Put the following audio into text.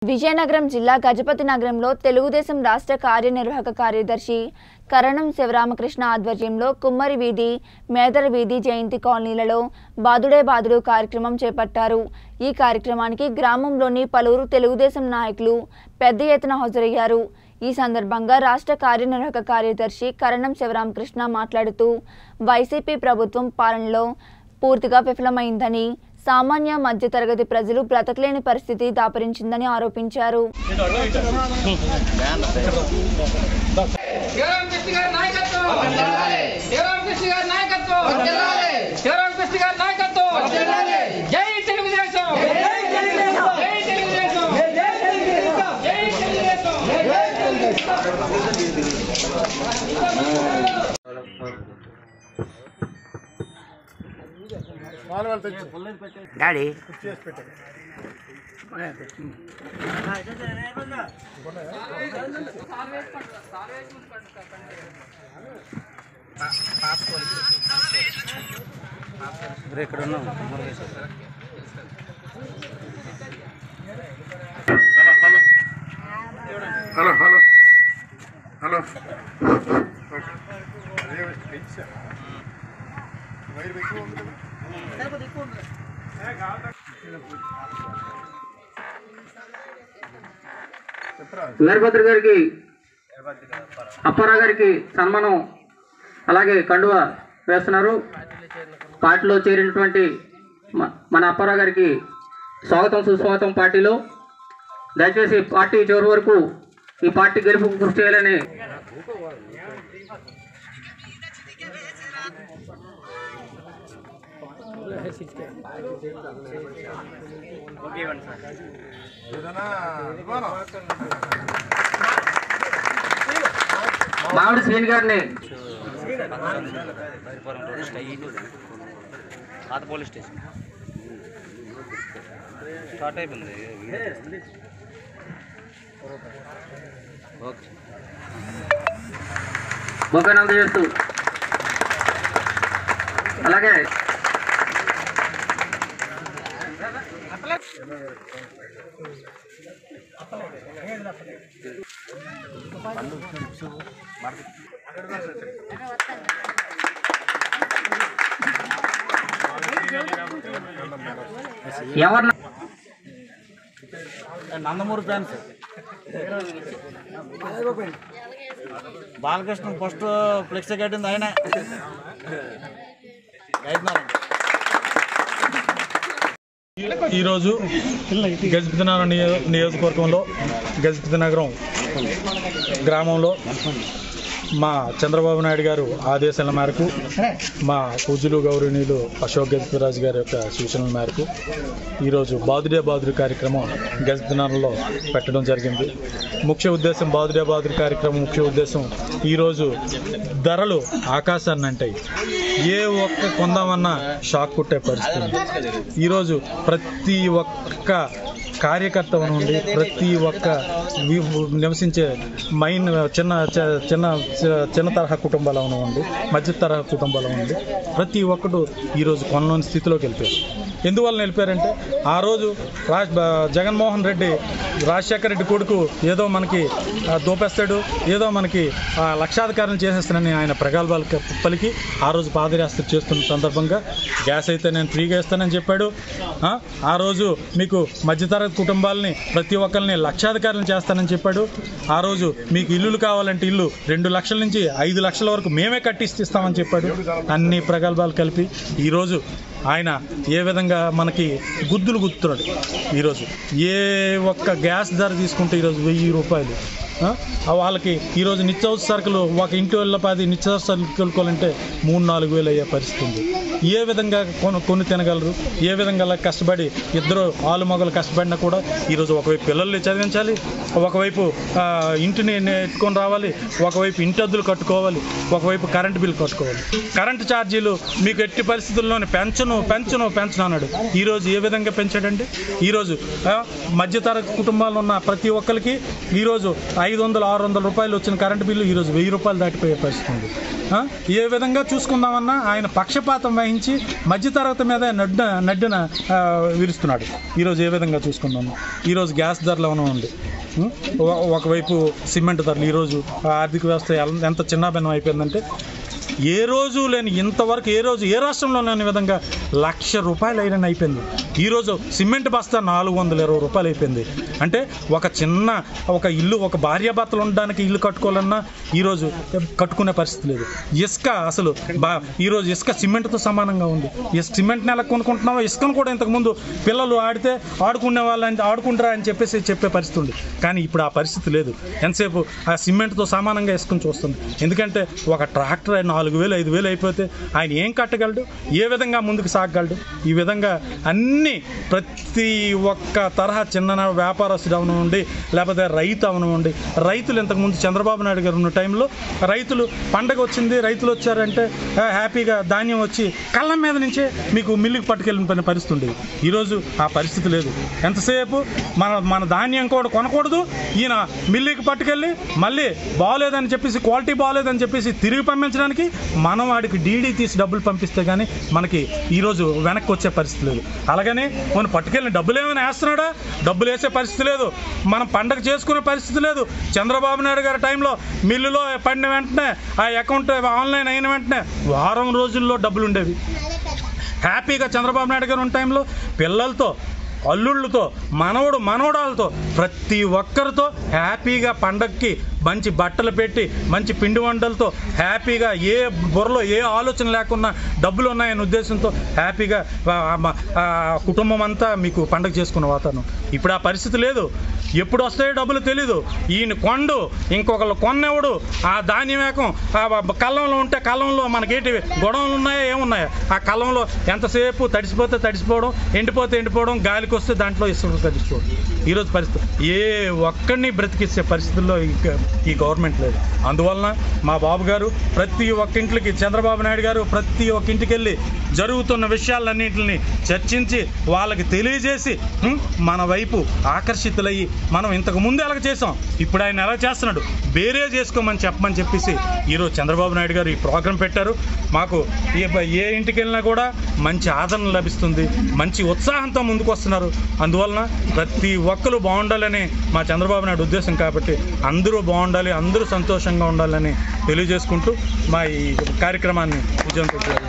విజయనగరం జిల్లా గజపతి నగరంలో తెలుగుదేశం రాష్ట్ర కార్యనిర్వాహక కార్యదర్శి కరణం శివరామకృష్ణ ఆధ్వర్యంలో కుమ్మరి వీధి మేదర వీధి జయంతి కాలనీలలో బాదుడే బాదుడు కార్యక్రమం చేపట్టారు ఈ కార్యక్రమానికి గ్రామంలోని పలువురు తెలుగుదేశం నాయకులు పెద్ద ఎత్తున హాజరయ్యారు ఈ సందర్భంగా రాష్ట్ర కార్యనిర్వాహక కార్యదర్శి కరణం శివరామకృష్ణ మాట్లాడుతూ వైసీపీ ప్రభుత్వం పాలనలో పూర్తిగా విఫలమైందని సామాన్య మధ్యతరగతి ప్రజలు బ్రతకలేని పరిస్థితి దాపరించిందని ఆరోపించారు శివరాం కృష్ణ గారి నాయకత్వం శివరాం కృష్ణ గారి నాయకత్వం శివరాం కృష్ణ గారి నాయకత్వం జై తెలుగుదేశం జై తెలుగుదేశం జై తెలుగుదేశం డాడీ ఇక్కడ ఉన్నాం హలో హలో హలో వీరభద్ర గారికి అప్పారావు గారికి సన్మానం అలాగే కండువ వేస్తున్నారు పార్టీలో చేరినటువంటి మ- మన అప్పారావు గారికి స్వాగతం సుస్వాగతం పార్టీలో దయచేసి పార్టీ చివరి వరకు ఈ పార్టీ గెలుపుకు కృషి చేయాలని ఏదైనా అనుమానం మామిడి శ్రీని గారిని పాత పోలీస్ స్టేషన్ స్టార్ట్ అయిపోయింది ఓకే బొగ్గను అందజేస్తూ అలాగే ఎవరిని Nandamuri fans Balakrishna first flex కట్టింది ఆయన ఈరోజు గజపతి నగరం నియో నియోజకవర్గంలో గజపతి నగరం గ్రామంలో మా చంద్రబాబు నాయుడు గారు ఆదేశాల మేరకు మా పూజలు గౌరవనీయులు అశోక్ గజపతిరాజు గారి యొక్క సూచనల మేరకు ఈరోజు బాదుడే బాదుడు కార్యక్రమం గజపతి నగరంలో పెట్టడం జరిగింది ముఖ్య ఉద్దేశం బాదుడే బాదుడు కార్యక్రమం ముఖ్య ఉద్దేశం ఈరోజు ధరలు ఆకాశాన్ని అంటాయి ఏ ఒక్క కొందామన్నా షాక్ కొట్టే పరిస్థితి ఉంది. ఈరోజు ప్రతి ఒక్క కార్యకర్త నుండి ప్రతి ఒక్క వి- నివసించే మైన్ చిన్న చ- చిన్న చ- చిన్న తరహా కుటుంబాలు ఉండి మధ్య తరహా కుటుంబాలు ఉండి ప్రతి ఒక్కడు ఈరోజు కొనలోని స్థితిలోకి వెళ్ళిపోయారు ఎందువల్ల వెళ్ళిపోయారంటే ఆ రోజు రాజ్ బ- జగన్మోహన్ రెడ్డి రాజశేఖర రెడ్డి కొడుకు ఏదో మనకి ఆ, దోపేస్తాడు ఏదో మనకి ఆ, లక్షాధికారం చేసేస్తానని ఆయన ప్రగల్భాలు క- పలికి ఆ రోజు పాదయాత్ర చేస్తున్న సందర్భంగా గ్యాస్ అయితే నేను ఫ్రీగా ఇస్తానని చెప్పాడు ఆ, ఆ రోజు మీకు మధ్యతరగతి కుటుంబాలని ప్రతి ఒక్కరిని లక్షాధికారులను చేస్తానని చెప్పాడు ఆ రోజు మీకు ఇల్లులు కావాలంటే ఇల్లు రెండు లక్షల నుంచి ఐదు లక్షల వరకు మేమే కట్టిస్తామని చెప్పాడు అన్ని ప్రగల్భాలు కలిపి ఈరోజు ఆయన ఏ విధంగా మనకి గుద్దులు గుర్తున్నాడు ఈరోజు ఏ ఒక్క గ్యాస్ ధర తీసుకుంటే ఈరోజు వెయ్యి రూపాయలు ఆ? ఆ వాళ్ళకి ఈరోజు నిత్యావసర సరుకులు ఒక ఇంటి వాళ్ళ పది నిత్యావసర సరుకులు కొనుక్కోవాలంటే మూడు నాలుగు వేలు అయ్యే పరిస్థితి ఉంది ఏ విధంగా కొను కొని తినగలరు ఏ విధంగా అలా కష్టపడి ఇద్దరు ఆలు మొగలు కష్టపడినా కూడా ఈరోజు ఒకవైపు పిల్లల్ని చదివించాలి ఒకవైపు ఆ, ఇంటిని నెట్టుకొని రావాలి ఒకవైపు ఇంటి అద్దులు కట్టుకోవాలి ఒకవైపు కరెంటు బిల్ కట్టుకోవాలి కరెంటు ఛార్జీలు మీకు ఎట్టి పరిస్థితుల్లోనే పెంచను పెంచను పెంచను అన్నాడు ఈరోజు ఏ విధంగా పెంచాడండి ఈరోజు ఆ, మధ్యతరగతి కుటుంబాలు ఉన్న ప్రతి ఒక్కరికి ఈరోజు ఐదు వందలు ఆరు వందల రూపాయలు వచ్చిన కరెంటు బిల్లు ఈరోజు వెయ్యి రూపాయలు దాటిపోయే పరిస్థితి ఉంది ఆ, ఆ, ఏ విధంగా చూసుకుందామన్నా ఆయన పక్షపాతం వహించి మధ్యతరగతి మీద నడ్డ నడ్డిన ఆ, విరుస్తున్నాడు ఈరోజు ఏ విధంగా చూసుకుందాము ఈరోజు గ్యాస్ ధరలు ఏమైనా ఉంది ఉం? ఒక- ఒకవైపు సిమెంట్ ధరలు ఈరోజు ఆర్థిక వ్యవస్థ ఎల్- ఎంత చిన్నాభిన్నం అయిపోయిందంటే ఏ రోజు లేని ఇంతవరకు ఏ రోజు ఏ రాష్ట్రంలో లేని విధంగా లక్ష రూపాయలు అయిన అయిపోయింది ఈరోజు సిమెంట్ బస్తా నాలుగు వందల ఇరవై రూపాయలు అయిపోయింది అంటే ఒక చిన్న ఒక ఇల్లు ఒక భార్యాభర్తలు ఉండడానికి ఇల్లు కట్టుకోవాలన్నా ఈరోజు కట్టుకునే పరిస్థితి లేదు ఇసుక అసలు బా ఈరోజు ఇసుక సిమెంట్తో సమానంగా ఉంది ఇసుక సిమెంట్ని ఎలా కొనుక్కుంటున్నామో ఇసుకను కూడా ఇంతకుముందు పిల్లలు ఆడితే ఆడుకునే వాళ్ళని ఆడుకుంటారా అని చెప్పేసి చెప్పే పరిస్థితి ఉంది కానీ ఇప్పుడు ఆ పరిస్థితి లేదు ఎంతసేపు ఆ సిమెంట్తో సమానంగా ఇసుకను చూస్తుంది ఎందుకంటే ఒక ట్రాక్టర్ నాలుగు వేలు ఐదు వేలు అయిపోతే ఆయన ఏం కట్టగలడు ఏ విధంగా ముందుకు సాగగలడు ఈ విధంగా అన్ని ప్రతి ఒక్క తరహా చిన్న వ్యాపారస్తుడు అవనివ్వండి లేకపోతే రైతు అవనివ్వండి రైతులు ఇంతకుముందు చంద్రబాబు నాయుడు గారు ఉన్న టైంలో రైతులు పండగ వచ్చింది రైతులు వచ్చారంటే ఆ, హ్యాపీగా ధాన్యం వచ్చి కళ్ళం మీద నుంచే మీకు మిల్లుకి పట్టుకెళ్ళిన పని పరిస్థితి ఉండేది ఈరోజు ఆ పరిస్థితి లేదు ఎంతసేపు మన మన ధాన్యం కూడా కొనకూడదు ఈయన మిల్లుకి పట్టుకెళ్ళి మళ్ళీ బాగోలేదని చెప్పేసి క్వాలిటీ బాగోలేదని చెప్పేసి తిరిగి పంపించడానికి మనం వాడికి డీడీ తీసి డబ్బులు పంపిస్తే కానీ మనకి ఈరోజు వెనక్కి వచ్చే పరిస్థితి లేదు అలాగని మనం పట్టుకెళ్ళిన డబ్బులు ఏమైనా వేస్తున్నాడా డబ్బులు వేసే పరిస్థితి లేదు మనం పండగ చేసుకునే పరిస్థితి లేదు చంద్రబాబు నాయుడు గారి టైంలో మిల్లులో పడిన వెంటనే ఆ అకౌంట్ ఆన్లైన్ అయిన వెంటనే వారం రోజుల్లో డబ్బులు ఉండేవి హ్యాపీగా చంద్రబాబు నాయుడు గారు ఉన్న టైంలో పిల్లలతో అల్లుళ్ళతో మనవడు మనవడాలతో ప్రతి ఒక్కరితో హ్యాపీగా పండక్కి మంచి బట్టలు పెట్టి మంచి పిండి వంటలతో హ్యాపీగా ఏ బుర్రలో ఏ ఆలోచన లేకుండా డబ్బులు ఉన్నాయనే ఉద్దేశంతో హ్యాపీగా ఆ, ఆ, ఆ కుటుంబం అంతా మీకు పండగ చేసుకున్న వాతావరణం ఇప్పుడు ఆ పరిస్థితి లేదు ఎప్పుడు వస్తాయో డబ్బులు తెలీదు ఈయన కొండు ఇంకొకళ్ళు కొన్నెవడు ఆ ధాన్యం వేకం ఆ బ- కళ్ళంలో ఉంటే కళ్ళంలో మనకేంటి గొడవలు ఉన్నాయా ఏమున్నాయా ఆ కళ్ళంలో ఎంతసేపు తడిసిపోతే తడిసిపోవడం ఎండిపోతే ఎండిపోవడం గాలికి వస్తే దాంట్లో ఇసుక తడిసిపోవడం ఈరోజు పరిస్థితి ఏ ఒక్కడిని బ్రతికిచ్చే పరిస్థితుల్లో ఈ గ- ఈ గవర్నమెంట్ లేదు అందువలన మా బాబు గారు ప్రతి ఒక్క ఇంటికి చంద్రబాబు నాయుడు గారు ప్రతి ఒక్క ఇంటికి వెళ్ళి జరుగుతున్న విషయాలన్నింటిని చర్చించి వాళ్ళకి తెలియజేసి హ్మ్, మన వైపు ఆకర్షితులయ్యి మనం ఇంతకు ముందు ఎలాగ చేసాం ఇప్పుడు ఆయన ఎలా చేస్తున్నాడు వేరే చేసుకోమని చెప్పమని చెప్పేసి ఈరోజు చంద్రబాబు నాయుడు గారు ఈ ప్రోగ్రాం పెట్టారు మాకు ఏ ఏ ఇంటికి వెళ్ళినా కూడా మంచి ఆదరణ లభిస్తుంది మంచి ఉత్సాహంతో ముందుకు వస్తున్నారు అందువలన ప్రతి ఒక్కరు బాగుండాలని మా చంద్రబాబు నాయుడు ఉద్దేశం కాబట్టి అందరూ బాగుండాలి అందరూ సంతోషంగా ఉండాలని తెలియజేసుకుంటూ మా ఈ కార్యక్రమాన్ని విజయంతో